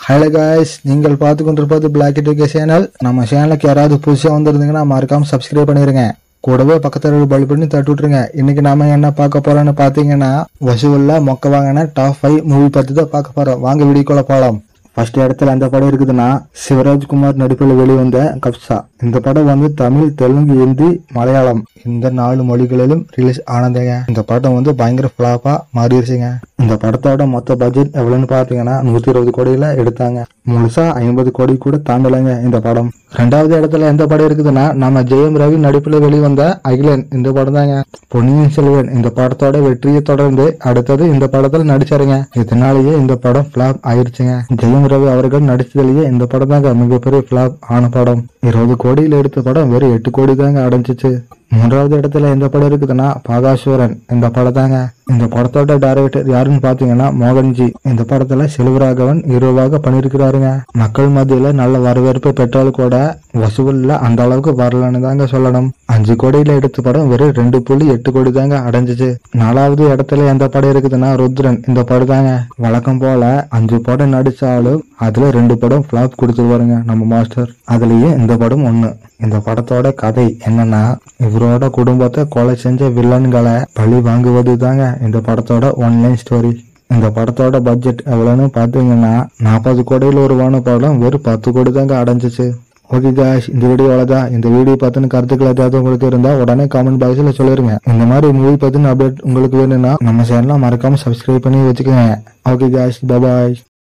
hello guys நீங்கள் பார்த்து கொண்டிருப்பது பிளாக் டிகே சேனல் நம்ம சேனலுக்கு யாராவது புதுசாக வந்திருந்தீங்கன்னா மறக்காம சப்ஸ்கிரைப் பண்ணிருங்க கூடவே பக்கத்தில் பல் பண்ணி தட்டி விட்டுருங்க இன்னைக்கு நாம என்ன பார்க்க போறோம்னு பார்த்தீங்கன்னா வசூல்ல மொக்க வாங்கின டாப் ஃபைவ் மூவி பத்தி தான் பார்க்க போறோம் வாங்க வீடியோக்குள்ள போலாம் ஃபர்ஸ்ட் இடத்துல அந்த படம் இருக்குதுன்னா சிவராஜ்குமார் நடிப்பில் வெளிவந்த கப்சா இந்த படம் வந்து தமிழ் தெலுங்கு ஹிந்தி மலையாளம் இந்த நாலு மொழிகளிலும் ரிலீஸ் ஆனதுங்க இந்த படம் வந்து பயங்கர ஃபிளாப்பா மாறிடுச்சுங்க இந்த படத்தோட மொத்த பட்ஜெட் எவ்வளவுன்னு பாத்தீங்கன்னா நூத்தி இருபது கோடியில எடுத்தாங்க முழுசா ஐம்பது கோடி கூட தாண்டலைங்க இந்த படம் ரெண்டாவது இடத்துல எந்த படம் இருக்குதுன்னா நம்ம ஜெயம் ரவி நடிப்புல வெளிவந்த அகிலன் இந்த படம் தாங்க பொன்னியின் செல்வன் இந்த படத்தோட வெற்றியை தொடர்ந்து அடுத்தது இந்த படத்துல நடிச்சாருங்க இதனாலேயே இந்த படம் பிளாப் ஆயிருச்சுங்க ஜெயம் ரவி அவர்கள் நடிச்சதுலயே இந்த படம் தாங்க மிகப்பெரிய பிளாப் ஆன படம் இருபது கோடியில் எடுத்த படம் வெறும் எட்டு கோடி தாங்க அடைஞ்சிச்சு மூன்றாவது இடத்துல எந்த படம் இருக்குதுன்னா பாகாசுவரன் இந்த படம் தாங்க இந்த படத்தோட டைரக்டர் யாருன்னு பாத்தீங்கன்னா மோகன்ஜி இந்த படத்துல செல்வராகவன் ஹீரோவாக பண்ணிருக்கிறாருங்க மக்கள் மத்தியில நல்ல வரவேற்பு பெற்றாலும் கூட வசூல்ல அந்த அளவுக்கு வரலன்னு தாங்க சொல்லணும் அஞ்சு கோடியில எடுத்த படம் வெறும் ரெண்டு புள்ளி எட்டு கோடி தாங்க அடைஞ்சிச்சு நாலாவது இடத்துல எந்த படம் இருக்குதுன்னா ருத்ரன் இந்த படம் தாங்க வழக்கம் போல அஞ்சு படம் நடிச்சாலும் அதுல ரெண்டு படம் பிளாப் கொடுத்துருவாருங்க நம்ம மாஸ்டர் அதுலயே இந்த படம் ஒண்ணு இந்த படத்தோட கதை என்னன்னா இவரோட குடும்பத்தை கொலை செஞ்ச வில்லன்களை பழி வாங்குவது தாங்க இந்த படத்தோட ஒன்லைன் ஸ்டோரி இந்த படத்தோட பட்ஜெட் எவ்வளோன்னு பார்த்தீங்கன்னா நாற்பது கோடியில் உருவான படம் வெறும் பத்து கோடி தாங்க அடைஞ்சிச்சு ஓகே காஷ் இந்த வீடியோ அவ்வளோதான் இந்த வீடியோ பற்றின கருத்துக்கள் ஏதாவது உங்களுக்கு இருந்தால் உடனே காமெண்ட் பாக்ஸில் சொல்லிருங்க இந்த மாதிரி மூவி பற்றின அப்டேட் உங்களுக்கு வேணும்னா நம்ம சேனலை மறக்காம சப்ஸ்கிரைப் பண்ணி வச்சுக்கோங்க ஓகே காஷ் பபாய்